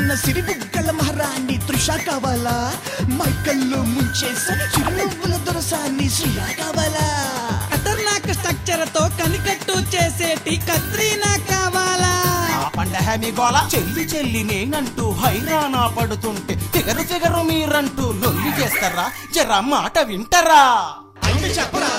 ఉన్న సిరిబుగ్గల మహారాణి త్రిష కావాలా మైకల్లో ముంచేసే చిరునవ్వుల దొరసాన్ని శ్రీయా కావాలా ఖతర్నాక్ స్ట్రక్చర్ తో కనికట్టు చేసేటి కత్రీనా కావాలా ఆ పండహ మీ గోల చెల్లి చెల్లి నేనంటూ హైరానా పడుతుంటే ఫిగరు ఫిగరు మీరంటూ లొల్లి చేస్తారా జరా మాట వింటరా అయితే చెప్పరా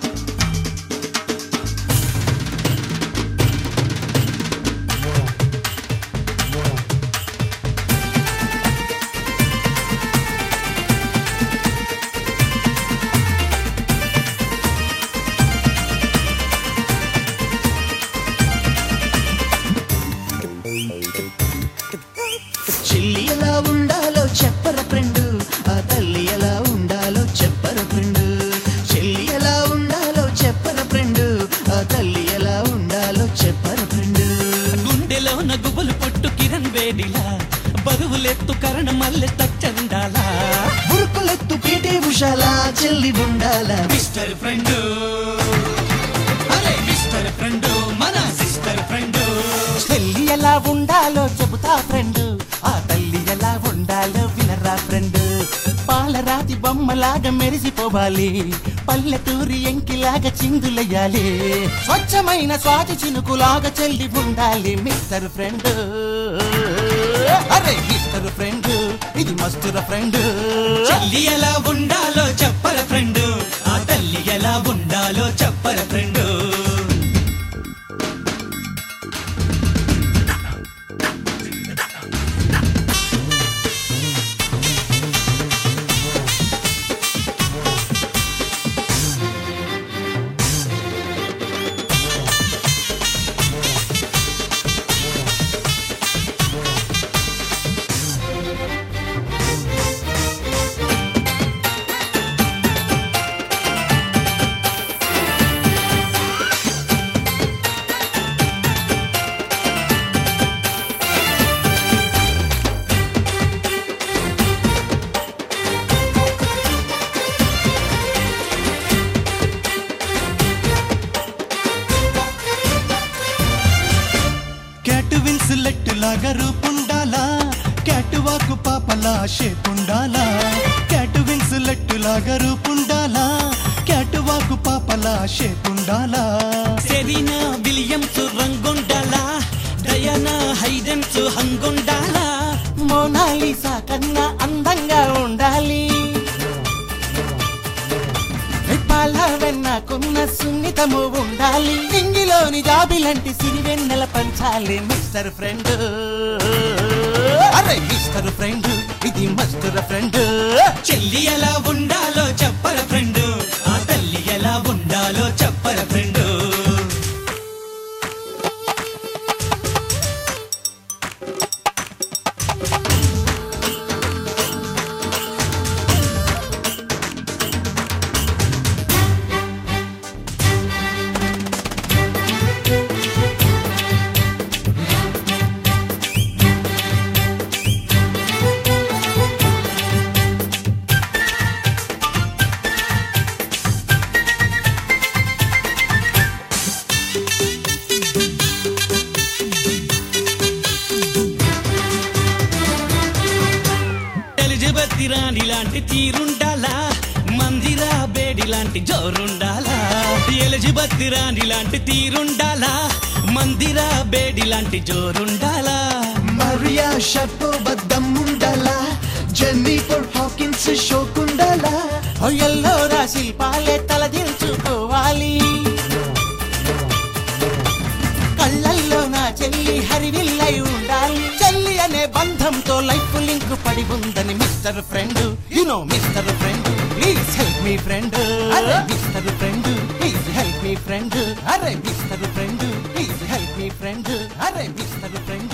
చెల్లి ఎలా ఉండాలో చెప్పర ఫ్రెండ్ ఆ తల్లి ఎలా ఉండాలో చెప్పర ఫ్రెండ్ చెల్లి ఎలా ఉండాలో చెప్పర ఫ్రెండ్ ఆ తల్లి ఎలా ఉండాలో చెప్పర ఫ్రెండ్ గుండెలో నగుబులు పొట్టు కిరణ్ వేడిలా బరువులెత్తు కరణ మల్లె తచ్చండాలా మురుకులెత్తు పీటే ఉషాల చెల్లి ఉండాలా మిస్టర్ ఫ్రెండ్ అరే మిస్టర్ ఫ్రెండ్ మన సిస్టర్ ఫ్రెండ్ చెల్లి ఎలా ఉండాలో చెబుతా ఫ్రెండ్ ఆ తల్లి ఎలా ఉండాలో వినరా ఫ్రెండ్ పాలరాతి బొమ్మలాగా మెరిసిపోవాలి పల్లెటూరి ఎంకిలాగా చిందులయ్యాలి స్వచ్ఛమైన స్వాతి చినుకులాగా చెల్లి ఉండాలి మిస్టర్ ఫ్రెండ్ అరే మిస్టర్ ఫ్రెండ్ ఇది మస్టర్ ఫ్రెండ్ చెల్లి ఎలా ఉండాలో చెప్పర ఫ్రెండ్ ఆ తల్లి ఎలా ఉండాలో చెప్పర ఫ్రెండ్ క్యాట్ విన్సులెట్ లాగా రూపుండాలా క్యాట్ వాకు పాపలా షేపుండాలా క్యాట్ విన్సులెట్ లాగా రూపుండాలా క్యాట్ వాకు పాపలా షేపుండాలా సెరీనా విలియమ్స్ రంగుండాలా డయానా హైడెన్స్ హంగుండాలా మోనాలిసా కన్నా అందంగా ఉండాలి పాల వెన్నకున్న సున్నితము ఉండాలి నింగిలోని జాబిలంటి సిరివెన్నెల పంచాలి మిస్టర్ ఫ్రెండ్ అరే మిస్టర్ ఫ్రెండ్ ఇది మస్టర్ ఫ్రెండ్ చెల్లి ఎలా ఉండాలో చెప్పర ఫ్రెండ్ ఆ తల్లి ఎలా ఉండాలో చెప్పర ఫ్రెండ్ ఎలిజబెత్ రాణి లాంటి తీరుండాలా మందిరా బేడి లాంటి జోరుండాలా ఎలిజబెత్ రాణి లాంటి తీరుండాలా మందిరా బేడి లాంటి జోరుండాలా మరియా షర్పు బద్దం ఉండాలా జెన్నిఫర్ హాకిన్స్ షోకుండాలా ఎల్లో రాశి పాలే తలదించుకోవాలి కళ్ళల్లో నా చెల్లి హరివిల్లై ఉండాలి చెల్లి అనే బంధంతో లైఫ్ లింక్ పడి ఉందని mister friend you know mister friend please help me friend అరే mister friend please help me friend అరే mister friend please help me friend అరే మిస్టర్ ఫ్రెండ్